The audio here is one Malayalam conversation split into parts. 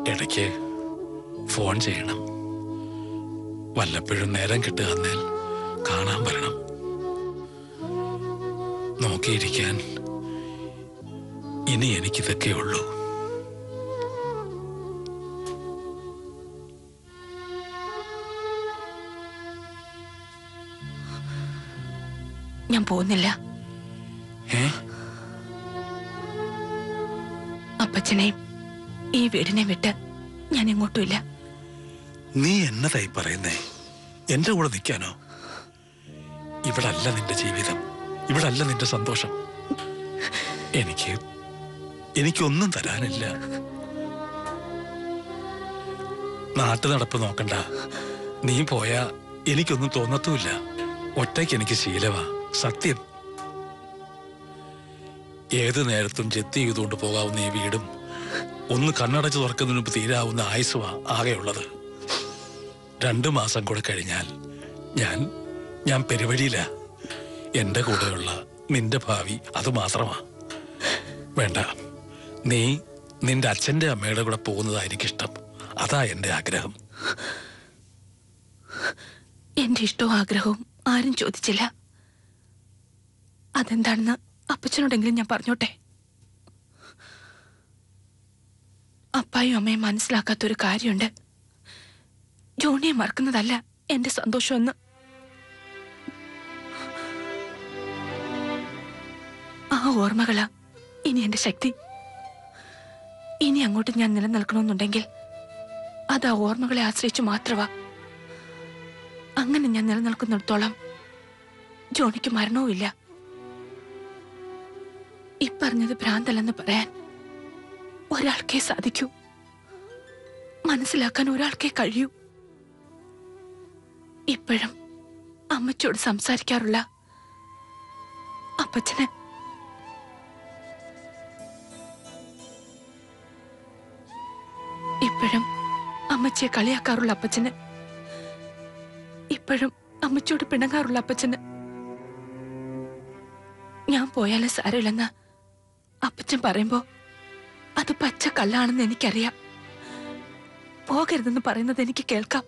ഇടയ്ക്ക് ഫോൺ ചെയ്യണം വല്ലപ്പോഴും നേരം കിട്ടുകന്നേൽ കാണാൻ വരണം നോക്കിയിരിക്കാൻ ഇനി എനിക്കിതൊക്കെ ഉള്ളൂ ഞാൻ പോകുന്നില്ല ഏ അപ്പച്ചനെയും ഈ വീടിനെ വിട്ട് ഞാൻ എങ്ങോട്ടുമില്ല നീ എന്നതായി പറയുന്നേ എന്റെ കൂടെ നിൽക്കാനോ ഇവിടല്ല നിന്റെ ജീവിതം ഇവിടല്ല നിന്റെ സന്തോഷം എനിക്ക് എനിക്കൊന്നും തരാനില്ല നാട്ടു നടപ്പ് നോക്കണ്ട നീ പോയാ എനിക്കൊന്നും തോന്നത്തുമില്ല ഒറ്റയ്ക്ക് എനിക്ക് ശീലമാ സത്യം ഏത് നേരത്തും ജപ്തി ചെയ്തുകൊണ്ട് പോകാവുന്ന ഈ വീടും ഒന്ന് കണ്ണടച്ച് തുറക്കുന്നതിന് മുമ്പ് തീരാവുന്ന ആയുസുവാ ആകെയുള്ളത് രണ്ടു മാസം കൂടെ കഴിഞ്ഞാൽ ഞാൻ ഞാൻ പെരുവഴിയില്ല എന്റെ കൂടെയുള്ള നിന്റെ ഭാവി അത് മാത്രമാ വേണ്ട നീ നിന്റെ അച്ഛന്റെ അമ്മയുടെ കൂടെ പോകുന്നതാ എനിക്കിഷ്ടം അതാ എന്റെ ആഗ്രഹം എന്റെ ഇഷ്ടവും ആഗ്രഹവും ആരും ചോദിച്ചില്ല അതെന്താണെന്ന് അപ്പച്ചനോടെങ്കിലും ഞാൻ പറഞ്ഞോട്ടെ അപ്പായും അമ്മയും മനസ്സിലാക്കാത്തൊരു കാര്യമുണ്ട് ജോണിയെ മറക്കുന്നതല്ല എന്റെ സന്തോഷമെന്ന് ആ ഓർമ്മകളാ ഇനി എന്റെ ശക്തി ഇനി അങ്ങോട്ട് ഞാൻ നിലനിൽക്കണമെന്നുണ്ടെങ്കിൽ അത് ആ ഓർമ്മകളെ ആശ്രയിച്ചു മാത്രമാ അങ്ങനെ ഞാൻ നിലനിൽക്കുന്നിടത്തോളം ജോണിക്ക് മരണവുമില്ല ഇപ്പറഞ്ഞത് ഭ്രാന്തല്ലെന്ന് പറയാൻ ഒരാൾക്കേ സാധിക്കൂ മനസ്സിലാക്കാൻ ഒരാൾക്കേ കഴിയൂ ഇപ്പോഴും അമ്മച്ചോട് സംസാരിക്കാറുള്ള അപ്പച്ചന് ഇപ്പോഴും അമ്മച്ചിയെ കളിയാക്കാറുള്ള അപ്പച്ചന് ഇപ്പോഴും അമ്മച്ചോട് പിണങ്ങാറുള്ള അപ്പച്ചന് ഞാൻ പോയാലും സാരമില്ലെന്ന് അപ്പച്ചൻ പറയുമ്പോ അത് പച്ച കല്ലാണെന്ന് എനിക്കറിയാം പോകരുതെന്ന് പറയുന്നത് എനിക്ക് കേൾക്കാം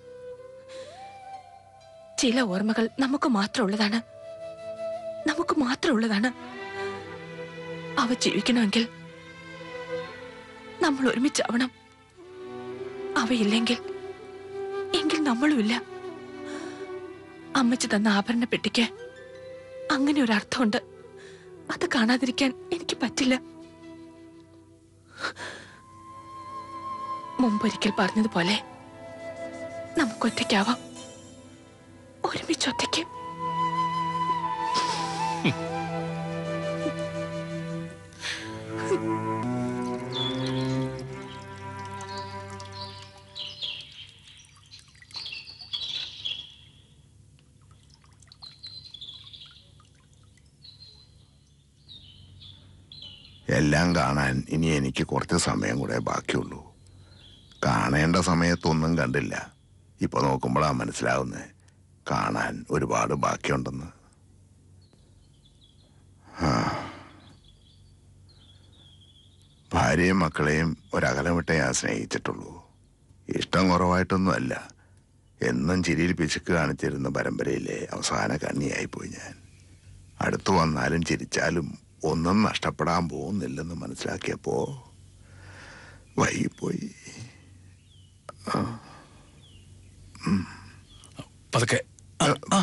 ചില ഓർമ്മകൾ നമുക്ക് മാത്രമുള്ളതാണ് നമുക്ക് മാത്രമുള്ളതാണ് അവ ജീവിക്കണമെങ്കിൽ നമ്മൾ ഒരുമിച്ചാവണം അവയില്ലെങ്കിൽ എങ്കിൽ നമ്മളുമില്ല അമ്മച്ചി തന്ന ആഭരണ പെട്ടിക്ക് അങ്ങനെ ഒരു അർത്ഥമുണ്ട് അത് കാണാതിരിക്കാൻ എനിക്ക് പറ്റില്ല മുമ്പൊരിക്കൽ പറഞ്ഞതുപോലെ നമുക്ക് ഒറ്റയ്ക്കാവാം ഒരുമിച്ച് ഒറ്റയ്ക്ക് എല്ലാം കാണാൻ ഇനി എനിക്ക് കുറച്ച് സമയം കൂടെ ബാക്കിയുള്ളൂ കാണേണ്ട സമയത്തൊന്നും കണ്ടില്ല ഇപ്പൊ നോക്കുമ്പോഴാ മനസ്സിലാവുന്നത് കാണാൻ ഒരുപാട് ബാക്കിയുണ്ടെന്ന് ആ. ഭാര്യയും മക്കളെയും ഒരകലം വിട്ടേ ഞാൻ സ്നേഹിച്ചിട്ടുള്ളൂ ഇഷ്ടം കുറവായിട്ടൊന്നുമല്ല എന്നും ചിരിയിൽ പിശുക്ക് കാണിച്ചിരുന്ന പരമ്പരയിലെ അവസാന കണ്ണിയായിപ്പോയി ഞാൻ അടുത്തു വന്നാലും ചിരിച്ചാലും ഒന്നും നഷ്ടപ്പെടാൻ പോകുന്നില്ലെന്ന് മനസ്സിലാക്കിയപ്പോ വൈകിപ്പോയി പതുക്കെ ആ, ആ.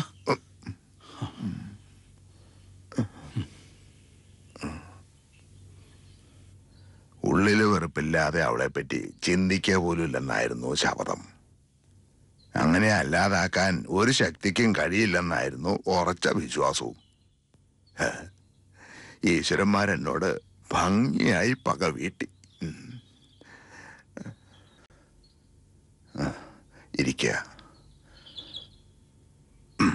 ഉള്ളില് വെറുപ്പില്ലാതെ അവളെ പറ്റി ചിന്തിക്കുക പോലും ഇല്ലെന്നായിരുന്നു ശപഥം അങ്ങനെ അല്ലാതാക്കാൻ ഒരു ശക്തിക്കും കഴിയില്ലെന്നായിരുന്നു ഉറച്ച വിശ്വാസവും ഹേ, ഈശ്വരന്മാരെന്നോട് ഭംഗിയായി പക വീട്ടി ഉം. ആ, ഇരിക്കുക ഉം.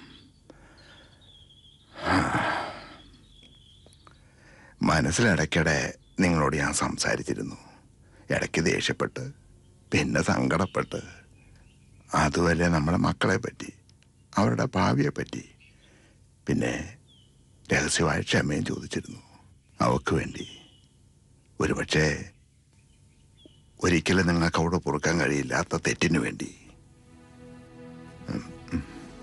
മനസ്സിലിടയ്ക്കിടെ നിങ്ങളോട് ഞാൻ സംസാരിച്ചിരുന്നു ഇടയ്ക്ക് ദേഷ്യപ്പെട്ട് പിന്നെ സങ്കടപ്പെട്ട് അതുവരെ നമ്മുടെ മക്കളെ പറ്റി അവരുടെ ഭാവിയെ പറ്റി പിന്നെ രഹസ്യമായ ക്ഷമയും ചോദിച്ചിരുന്നു അവക്ക് വേണ്ടി ഒരുപക്ഷെ ഒരിക്കലും നിങ്ങൾക്ക് അവിടെ പൊറുക്കാൻ കഴിയില്ലാത്ത തെറ്റിനു വേണ്ടി ഉം, ഉം.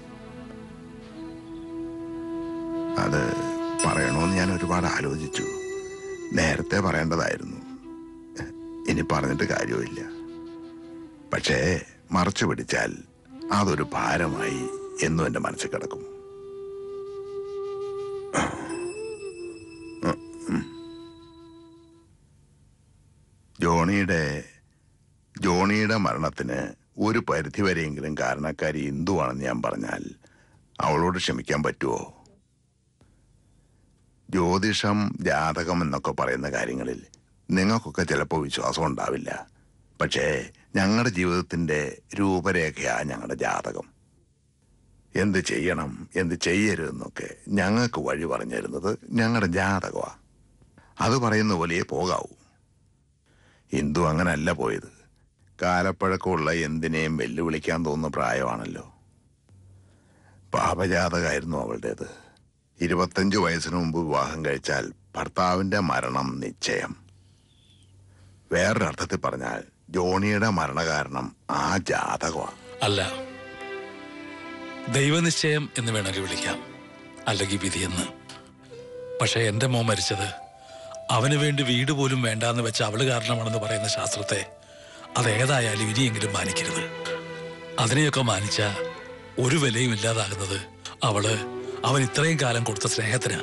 അത് പറയണമെന്ന് ഞാൻ ഒരുപാട് ആലോചിച്ചു നേരത്തെ പറയേണ്ടതായിരുന്നു ഇനി പറഞ്ഞിട്ട് കാര്യമില്ല പക്ഷേ മറച്ചു പിടിച്ചാൽ അതൊരു ഭാരമായി എന്നും എൻ്റെ മനസ്സിൽ കിടക്കും ജോണിയുടെ ജോണിയുടെ മരണത്തിന് ഒരു പരിധിവരെയെങ്കിലും കാരണക്കാരി ഹിന്ദുവാണെന്ന് ഞാൻ പറഞ്ഞാൽ അവളോട് ക്ഷമിക്കാൻ പറ്റുമോ ജ്യോതിഷം ജാതകം എന്നൊക്കെ പറയുന്ന കാര്യങ്ങളിൽ നിങ്ങൾക്കൊക്കെ ചിലപ്പോൾ വിശ്വാസം ഉണ്ടാവില്ല പക്ഷേ ഞങ്ങളുടെ ജീവിതത്തിൻ്റെ രൂപരേഖയാ ഞങ്ങളുടെ ജാതകം എന്ത് ചെയ്യണം എന്ത് ചെയ്യരുതെന്നൊക്കെ ഞങ്ങൾക്ക് വഴി പറഞ്ഞു തരുന്നത് ഞങ്ങളുടെ ജാതകമാണ് അത് പറയുന്ന പോലെയേ പോകാവൂ ഹിന്ദു അങ്ങനല്ല പോയത് കാലപ്പഴക്കമുള്ള എന്തിനേയും വെല്ലുവിളിക്കാൻ തോന്നുന്ന പ്രായമാണല്ലോ പാപജാതകമായിരുന്നു അവളുടേത് ഇരുപത്തഞ്ച് വയസ്സിന് മുമ്പ് വിവാഹം കഴിച്ചാൽ ഭർത്താവിന്റെ മരണം നിശ്ചയം വേറൊരർത്ഥത്തിൽ പറഞ്ഞാൽ ജോണിയുടെ മരണകാരണം ആ ജാതകമാണ് അല്ല ദൈവനിശ്ചയം എന്ന് വേണമെങ്കിൽ വിളിക്കാം അല്ലെങ്കിൽ വിധിയെന്ന് പക്ഷെ എന്റെ മോൻ മരിച്ചത് അവന് വേണ്ടി വീട് പോലും വേണ്ടാന്ന് വെച്ച അവള് കാരണമാണെന്ന് പറയുന്ന ശാസ്ത്രത്തെ അതേതായാലും ഇനിയെങ്കിലും മാനിക്കരുത് അതിനെയൊക്കെ മാനിച്ച ഒരു വിലയും ഇല്ലാതാകുന്നത് അവള് അവൻ ഇത്രയും കാലം കൊടുത്ത സ്നേഹത്തിനാ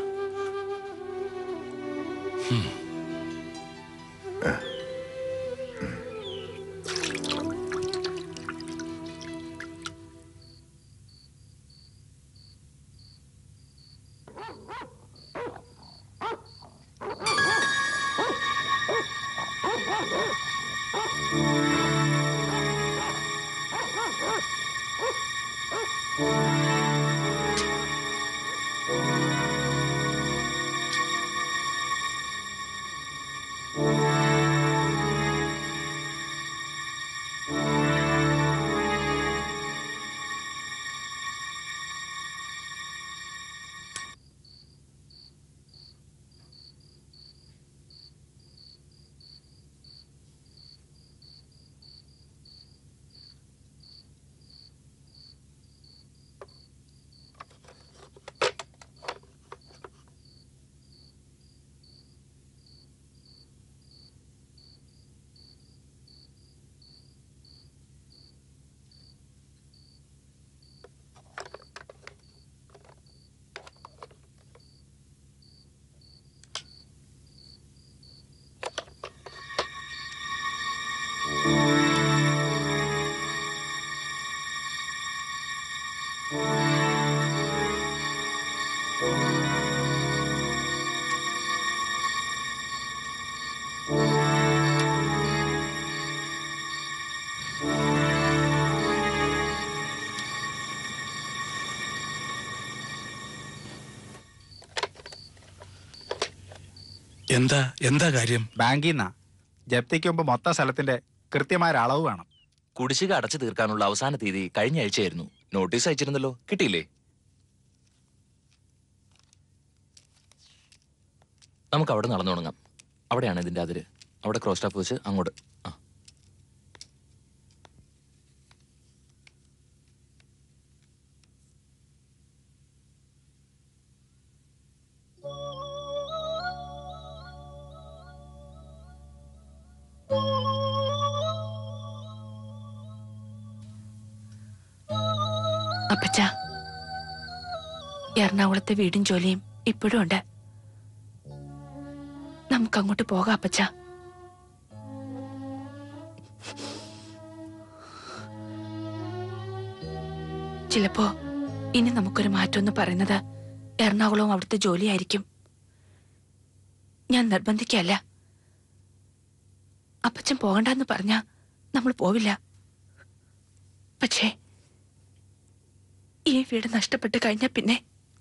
എന്താ എന്താ കാര്യം ബാങ്കിൽ നിന്നാ ജപ്തിക്ക് മുമ്പ് മൊത്തം സ്ഥലത്തിന്റെ കൃത്യമായ ഒരു അളവ് വേണം കുടിശ്ശിക അടച്ചു തീർക്കാനുള്ള അവസാന തീയതി കഴിഞ്ഞ ആഴ്ചയായിരുന്നു നോട്ടീസ് അയച്ചിരുന്നല്ലോ കിട്ടിയില്ലേ നമുക്ക് അവിടെ നടന്നു തുടങ്ങാം അവിടെയാണ് ഇതിന്റെ അതിര് അവിടെ ക്രോസ് സ്റ്റാഫ് വെച്ച് അങ്ങോട്ട് ആ അപ്പച്ച എറണാകുളത്തെ വീടും ജോലിയും ഇപ്പോഴും ഉണ്ട് നമുക്ക് അങ്ങോട്ട് പോകാം അപ്പച്ച ചിലപ്പോ ഇനി നമുക്കൊരു മാറ്റം എന്ന് പറയുന്നത് എറണാകുളവും അവിടുത്തെ ജോലിയായിരിക്കും ഞാൻ നിർബന്ധിക്കല്ല അപ്പച്ചൻ പോകണ്ടെന്ന് പറഞ്ഞാ നമ്മൾ പോവില്ല പക്ഷേ ഈ വീട് നഷ്ടപ്പെട്ട് കഴിഞ്ഞ പിന്നെ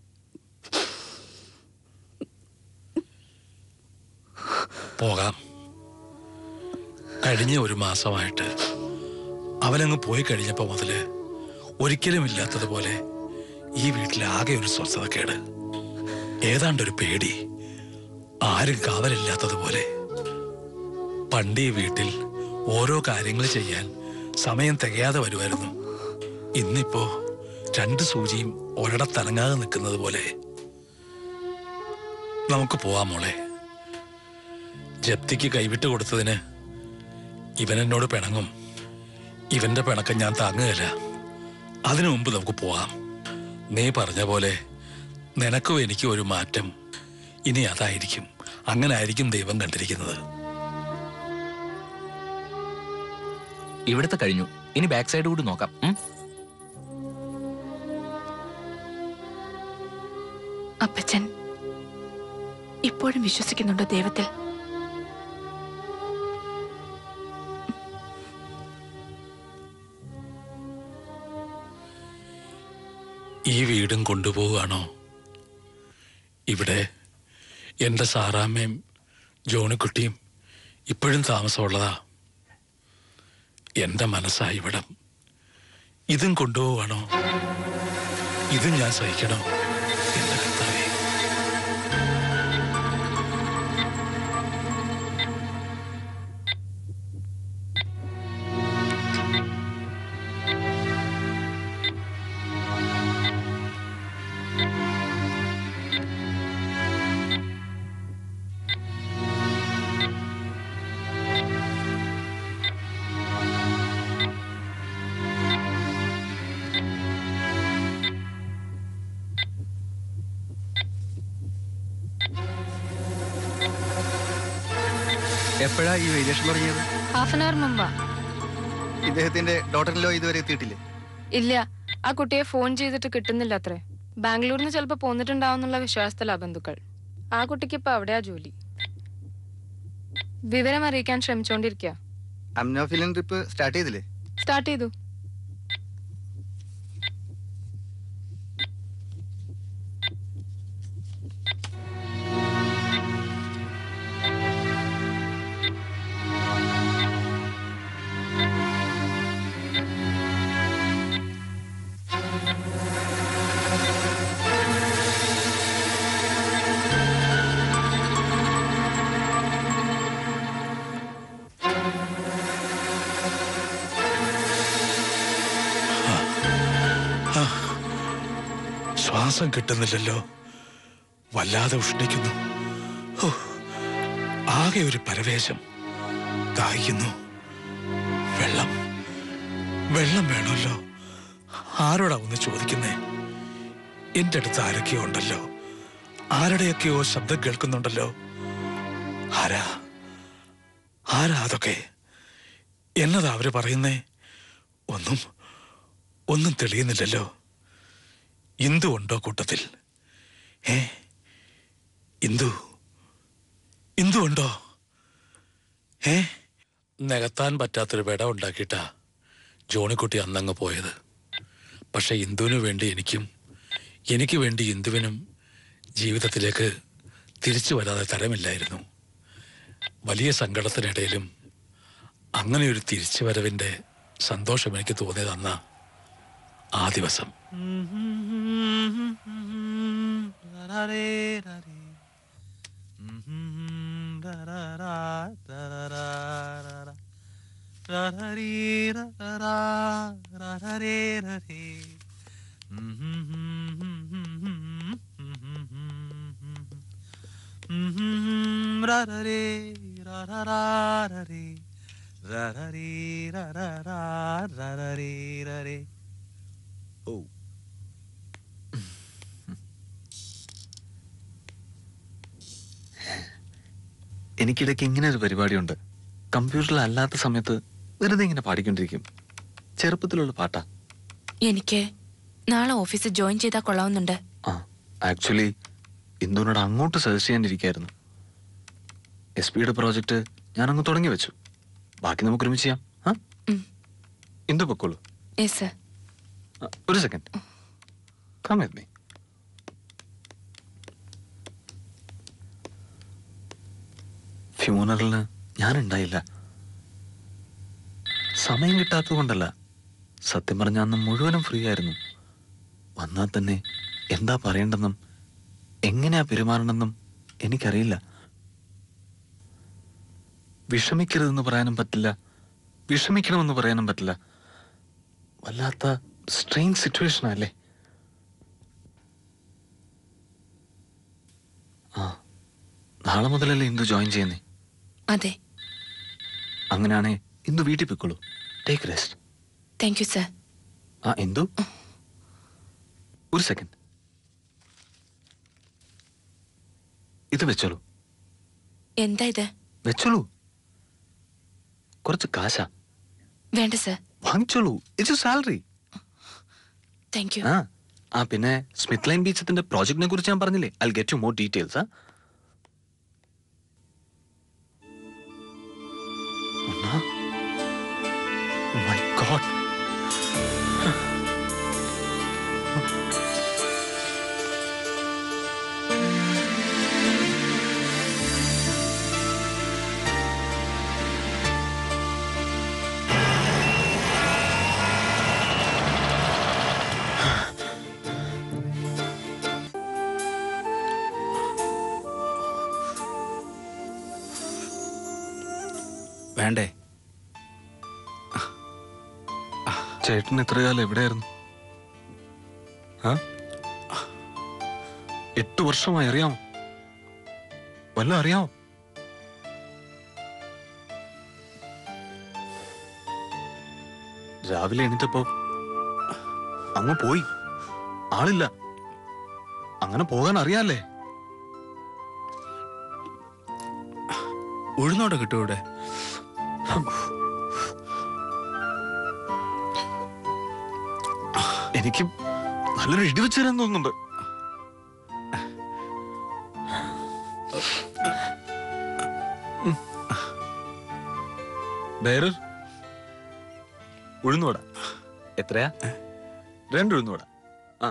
പോകാം കഴിഞ്ഞ ഒരു മാസമായിട്ട് അവനങ്ങ് പോയി കഴിഞ്ഞപ്പോ മുതല് ഒരിക്കലും ഇല്ലാത്തതുപോലെ ഈ വീട്ടിൽ ആകെ ഒരു സ്വസ്ഥതക്കേട് ഏതാണ്ടൊരു പേടി ആരും കാവലില്ലാത്തതുപോലെ പണ്ട് ഈ വീട്ടിൽ ഓരോ കാര്യങ്ങൾ ചെയ്യാൻ സമയം തികയാതെ വരുമായിരുന്നു ഇന്നിപ്പോ രണ്ട് സൂചിയും ഒരിടത്തനങ്ങാതെ നിൽക്കുന്നത് പോലെ നമുക്ക് പോവാം മോളെ ജപ്തിക്ക് കൈവിട്ട് കൊടുത്തതിന് ഇവൻ എന്നോട് പിണങ്ങും ഇവന്റെ പിണക്കം ഞാൻ താങ്ങുകയില്ല അതിനു മുമ്പ് നമുക്ക് പോവാം നീ പറഞ്ഞ പോലെ നിനക്കും എനിക്കും ഒരു മാറ്റം ഇനി അതായിരിക്കും അങ്ങനെ ആയിരിക്കും ദൈവം കണ്ടിരിക്കുന്നത് ഇവിടുത്തെ കഴിഞ്ഞു ഇനി ബാക്ക് സൈഡ് കൂടി നോക്കാം ഉം? അപ്പച്ചൻ ഇപ്പോഴും വിശ്വസിക്കുന്നുണ്ടോ ദൈവത്തിൽ ഈ വീടും കൊണ്ടുപോവുകയാണോ ഇവിടെ എൻ്റെ സാറാമ്മയും ജോണിക്കുട്ടിയും ഇപ്പോഴും താമസമുള്ളതാ എൻ്റെ മനസ്സാ ഇവിടം ഇതും കൊണ്ടുപോവുകയാണോ ഇതും ഞാൻ സഹിക്കണോ എൻ്റെ കർത്താവേ എപ്പോഴാ ഈ വേരിയേഷൻ തുടങ്ങിയത് ഹാഫ് ആൻ അവർ മുമ്പാ ഇദ്ദേഹത്തിന്റെ ഡോട്ടറിലോ ഇതുവരെ എത്തിയിട്ടില്ലേ ഇല്ല ആ കുട്ടിയെ ഫോൺ ചെയ്തിട്ട് കിട്ടുന്നില്ല അത്രേ ബാംഗ്ലൂരിൽ നിന്ന് ചിലപ്പോൾ പോന്നിട്ടുണ്ടാവുന്നുള്ള വിശ്വാസത്തിലാ ബന്ധുക്കൾ ആ കുട്ടിക്ക് ഇപ്പൊ അവിടെയാ ജോലി വിവരം അറിയിക്കാൻ ശ്രമിച്ചോണ്ടിരിക്കുക അമ്നോഫിലിൻ ട്രിപ്പ് സ്റ്റാർട്ട് ചെയ്തില്ലേ സ്റ്റാർട്ട് ചെയ്തു ശ്വാസം കിട്ടുന്നില്ലല്ലോ വല്ലാതെ ഉഷ്ണിക്കുന്നു ഹോ, ആകെ ഒരു പരവേശം ദാഹിക്കുന്നു വെള്ളം വെള്ളം വേണമല്ലോ ആരോടാ ഒന്ന് ചോദിക്കുന്നേ എന്റെ അടുത്ത് ആരൊക്കെയോ ഉണ്ടല്ലോ ആരുടെയൊക്കെയോ ശബ്ദം കേൾക്കുന്നുണ്ടല്ലോ ആരാ ആരാ അതൊക്കെ എന്നതാ അവര് പറയുന്നേ ഒന്നും ഒന്നും തെളിയുന്നില്ലല്ലോ ഇന്ദു ഉണ്ടോ കൂട്ടത്തിൽ ഏ ഇന്ദു ഇന്ദു ഉണ്ടോ ഏ നികത്താൻ പറ്റാത്തൊരു വിട ഉണ്ടാക്കിയിട്ടാ ജോണിക്കുട്ടി അന്നങ്ങ് പോയത് പക്ഷെ ഇന്ദുവിന് വേണ്ടി എനിക്കും എനിക്ക് വേണ്ടി ഇന്ദുവിനും ജീവിതത്തിലേക്ക് തിരിച്ചു വരാതെ തരമില്ലായിരുന്നു വലിയ സങ്കടത്തിനിടയിലും അങ്ങനെ ഒരു തിരിച്ചു വരവിൻ്റെ സന്തോഷം എനിക്ക് തോന്നിയത് അന്ന ആ ദിവസം എനിക്കിടയ്ക്ക് ഇങ്ങനെ ഒരു പരിപാടിയുണ്ട് കമ്പ്യൂട്ടറിൽ അല്ലാത്ത സമയത്ത് വെറുതെ ഇങ്ങനെ പാടിക്കൊണ്ടിരിക്കും ചെറുപ്പത്തിലുള്ള പാട്ടാ എനിക്ക് നാളെ ഓഫീസിൽ ജോയിൻ ചെയ്താൽ കൊള്ളാവുന്നുണ്ട് ആ ആക്ച്വലി ഇന്ദുവിനോട് അങ്ങോട്ട് സജസ്റ്റ് ചെയ്യാനിരിക്കായിരുന്നു എസ് പിയുടെ പ്രോജക്റ്റ് ഞാൻ അങ്ങ് തുടങ്ങി വെച്ചു ബാക്കി നമുക്ക് ഒരുമിച്ച് ചെയ്യാം ആ ഉം. ഇന്ദു പൊക്കോളൂ യെസ് സർ ആ, ഒരു സെക്കൻഡ് കം വിത്ത് മീ ഫ്യൂണറലിന് ഞാൻ ഉണ്ടായില്ല സമയം കിട്ടാത്തത് കൊണ്ടല്ല സത്യം പറഞ്ഞ അന്ന് മുഴുവനും ഫ്രീ ആയിരുന്നു വന്നാൽ തന്നെ എന്താ പറയേണ്ടെന്നും എങ്ങനെയാ പെരുമാറണമെന്നും എനിക്കറിയില്ല വിഷമിക്കരുതെന്ന് പറയാനും പറ്റില്ല വിഷമിക്കണമെന്ന് പറയാനും പറ്റില്ല വല്ലാത്ത സ്ട്രെയിൻ സിറ്റുവേഷൻ അല്ലേ ആ നാളെ മുതലല്ലേ ഇന്ദു ജോയിൻ ചെയ്യുന്നേ അതെ അങ്ങനെയാണേ ഇന്ദു വീട്ടിൽ പോയിക്കോളൂ take rest thank you sir ആ എന്തു ഒരു സെക്കൻഡ് ഇത് വെച്ചോളൂ എന്താ ഇത് വെച്ചോളൂ കുറച്ച് കാശാ വേണ്ട സർ വാങ്ങിച്ചോളൂ ഇറ്റ്സ് സാലറി താങ്ക് യു ആ ആ പിന്നെ സ്മിത്ത് ലൈൻ ബീച്ചത്തിന്റെ പ്രോജക്റ്റിനെ കുറിച്ച് ഞാൻ പറഞ്ഞില്ലേ I get you more details ആ മൈ ഗോഡ് വേണ്ടേ ചേട്ടൻ ഇത്ര കാലം എവിടെയായിരുന്നു ആ? എട്ട് വർഷമായി അറിയാമോ വല്ല അറിയാമോ രാവിലെ എണീറ്റപ്പോ അങ്ങ് പോയി ആളില്ല അങ്ങനെ പോകാൻ അറിയാല്ലേ ഉഴുന്നോടെ കിട്ടും ഇവിടെ എനിക്ക് നല്ലൊരു ഇടിവെച്ച് തരാൻ തോന്നുന്നുണ്ട് ബേരർ ഉഴുന്നുവട എത്രയാ രണ്ട് ഉഴുന്നുവട ആ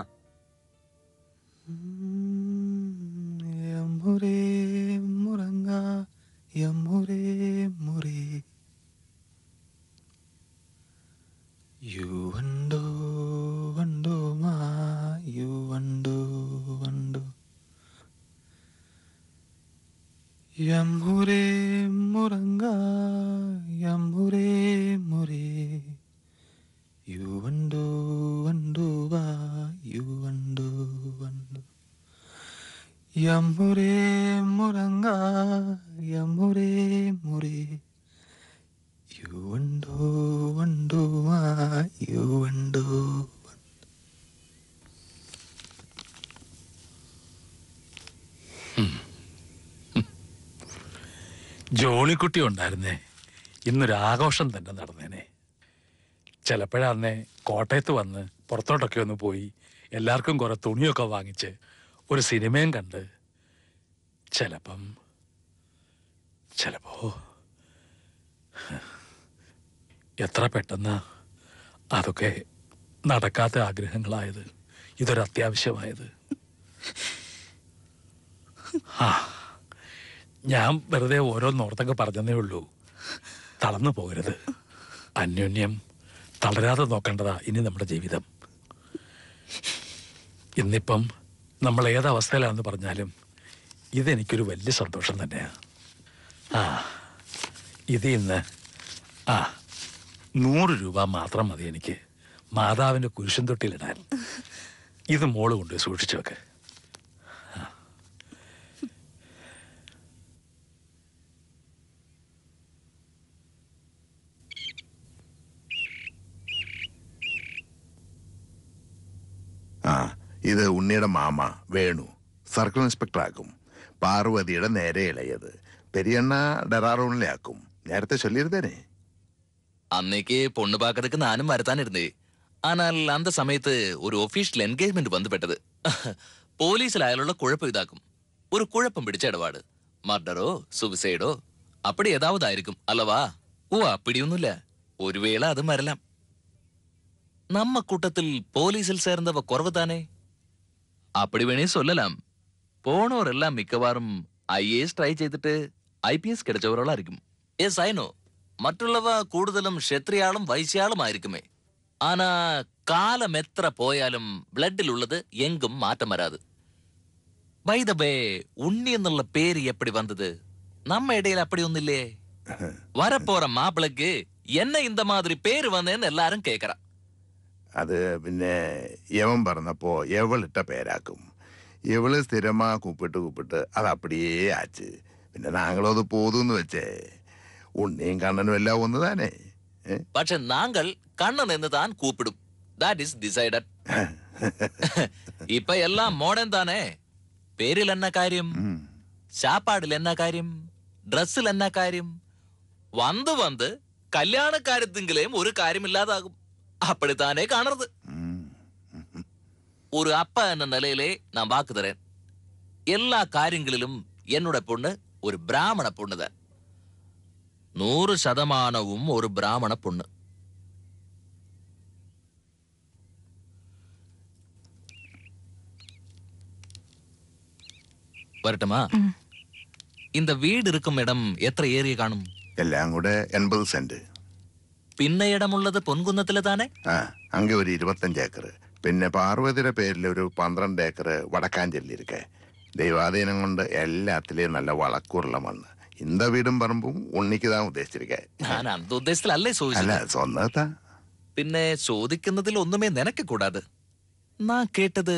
യമുരേ മുറങ്ങ യമുരേ മുരേ You wando, wando ma, you wando, wando. Yamhure muranga, yamhure mure. You wando, wando va, you wando, wando. Yamhure muranga, yamhure mure. You wando, wando ma, you wando. Johnykutty ഉണ്ടായിരുന്നേ ഇന്നൊരു ആഘോഷം തന്നെ നടന്നേനെ ചിലപ്പോഴന്നേ കോട്ടയത്ത് വന്ന് പുറത്തോട്ടൊക്കെ ഒന്ന് പോയി എല്ലാവർക്കും കുറെ തുണിയൊക്കെ വാങ്ങിച്ച് ഒരു സിനിമയും കണ്ട് ചിലപ്പം ചിലപ്പോ എത്ര പെട്ടെന്ന് അതൊക്കെ നടക്കാത്ത ആഗ്രഹങ്ങളായത് ഇതൊരു അത്യാവശ്യമായത് ആ ഞാൻ വെറുതെ ഓരോന്നോർത്തൊക്കെ പറഞ്ഞതേ ഉള്ളൂ തളർന്നു പോകരുത് അന്യോന്യം തളരാതെ നോക്കേണ്ടതാ ഇനി നമ്മുടെ ജീവിതം ഇന്നിപ്പം നമ്മൾ ഏതവസ്ഥയിലാണെന്ന് പറഞ്ഞാലും ഇതെനിക്കൊരു വലിയ സന്തോഷം തന്നെയാ ആ ഇത് ഇന്ന് ആ നൂറ് രൂപ മാത്രം മതി എനിക്ക് മാതാവിൻ്റെ കുരിശും തൊട്ടിലിടാൻ ഇത് മോള് കൊണ്ടുപോയി സൂക്ഷിച്ചു വെക്ക് ആ ഇത് ഉണ്ണിയുടെ മാമ വേണു സർക്കിൾ ഇൻസ്പെക്ടർ ആക്കും പാർവതിയുടെ നേരെ ഇളയത് പെരിയണ്ണ ഡെറാറൂണിലെ ആക്കും നേരത്തെ ചൊല്ലിയിരുന്നേനെ அன்னைக்கு பொண்ணு பார்க்கறதுக்கு நானும் வரத்தான் இருந்தேன் ஆனால் அந்த சமயத்து ஒரு ஒஃபீஷியல் என்கேஜ்மெண்ட் வந்துபெட்டது போலீஸில் அயലുള്ള குழப்பம் இதாக்கும் ஒரு குழப்பம் பிடிச்ச இடபாடு மர்டரோ சுவிசைடோ அப்படி ஏதாவது ஆயிருக்கும் அல்லவா ஓ அப்படிയൊന്നുമില്ല ஒருவேளை அது மறலாம் நம்ம கூட்டத்தில் போலீஸில் சேர்ந்தவ குறவு தானே அப்படி வேணே சொல்லலாம் போனோரெல்லாம் மிக்கவாറും ഐ എസ് ട്രൈ ചെയ്തിട്ട് ഐ പി എസ് கிடைச்சவர்களா எஸ் ஐனோ മറ്റുള്ളവ കൂടുതലും ക്ഷത്രിയാളും വൈശ്യാളുമായിരിക്കുമേ ആനാ കാലം എത്ര പോയാലും ബ്ലഡിലുള്ളത് എങ്കും മാറ്റം വരാത് ബൈദബേ ഉണ്ണി എന്നുള്ള പേര് എപ്പടി വന്നത് നമ്മ ഇടയിൽ അപ്പടി ഒന്നില്ലേ வரப்போற மாப்பிளைக்கு என்ன இந்த மாதிரி பேரு வந்தேன்னு எல்லாரும் கேக்குறா അത് പിന്നെ യവൻ പറഞ്ഞപ്പോ എവളിട്ട പേരാക്കും ഇവള് സ്ഥിരമാ കൂപ്പിട്ട് കൂപ്പിട്ട് അത് അപ്പടിയേ ആച്ച് പിന്നെ നാങ്ങളും അത് പോതുന്ന് വെച്ചേ ഉണ്ണിയും കണ്ണനും എല്ലാം ഒന്ന് താനേ ഏ? പക്ഷെ നാങ്കൾ കണ്ണൻ എന്ന് താൻ കൂപ്പിടും ദാറ്റ് ഇസ് ഡിസൈഡഡ് ഇപ്പൊ എല്ലാം മോഡേൺ താനേ പേരിൽ എന്ന കാര്യം ഉം. சாப்பாடுல என்ன காரியம் ட்ரெஸ்ஸில் என்ன காரியம் வந்து வந்து கல்யாண காரியத்துங்களையும் ஒரு காரியம் இல்லாதாகும் அப்படித்தானே காணுறது ഉം. ஒரு அப்பா என்ற நிலையிலே நான் வாக்கு தரேன் எல்லா காரியங்களிலும் என்னோட பொண்ணு ஒரு பிராமண பொண்ணுதான் நூறு சதமானவும் ஒரு பிராமண பொண்ணு வரட்டுமா ம். இந்த வீடு இருக்கும் இடம் എത്ര ഏരിയ കാണും എല്ലാം കൂടെ എൺപത് സെന്റ് പിന്നെ ഇടമുള്ളത് പൊൻകുന്നത്തില് താനെ ആ അങ്ങ് ഒരു ഇരുപത്തഞ്ച് ഏക്കർ പിന്നെ പാർവതിയുടെ പേരിൽ ഒരു പന്ത്രണ്ട് ഏക്കർ വടക്കാഞ്ചെല്ലിരിക്കെ ദൈവാധീനം കൊണ്ട് എല്ലാത്തിലെയും നല്ല വളക്കൂറുള്ള മണ്ണ് இந்த வீடும் பரம்பும் உன்னைக்கு தான் உத்தேசிச்சிருக்கேன் ഞാൻ അന്ത ഉദ്ദേശത്തിലല്ലേ அல்ல ചോദിച്ചത് சொன்னதான் പിന്നെ ചോദിക്കുന്നതിൽ ഒന്നുമേ നിനക്ക് കൂടാതെ ഞാൻ കേട്ടത്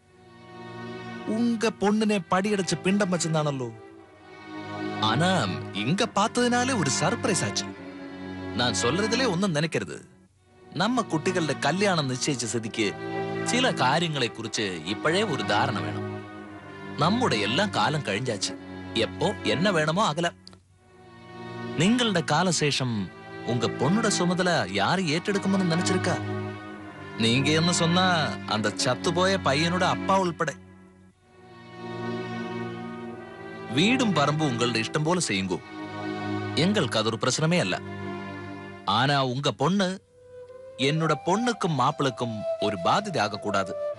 ഉങ്ക പൊണ്ണിനെ പടിയടച്ച് പിണ്ടം വെച്ചെന്നാണല്ലോ ആനാ ഇങ്ക பார்த்ததுனாலே ഒരു സർപ്രൈസ് ആச்சு நான் சொல்றதிலே ഒന്നും നനക്കരുത് നമ്മ കുട്ടികളുടെ കല്യാണം നിശ്ചയിച്ച സ്ഥിതിക്ക് ചില കാര്യങ്ങളെ കുറിച്ച് ഇപ്പോഴേ ഒരു ധാരണ വേണം നമ്മുടെ എല്ലാം കാലം കഴിഞ്ഞാச்சு எப்போ என்ன வேணுமோ அகலாம் നിങ്ങളുടെ കാലശേഷം உங்க பொண்ணோட சுமதல யாரு ஏற்றெடுக்கும்னு நினைச்சிருக்கா நீங்க என்ன சொன்னா அந்த சத்துப்போய பையனோட அப்பா உள்பட வீடும் பரம்பு உங்களோட இஷ்டம் போல செய்யுங்கோ எங்களுக்கு அது ஒரு பிரச்சனமே அல்ல ஆனா உங்க பொண்ணு என்னோட பொண்ணுக்கும் மாப்பிளுக்கும் ஒரு பாதிதை ஆகக்கூடாது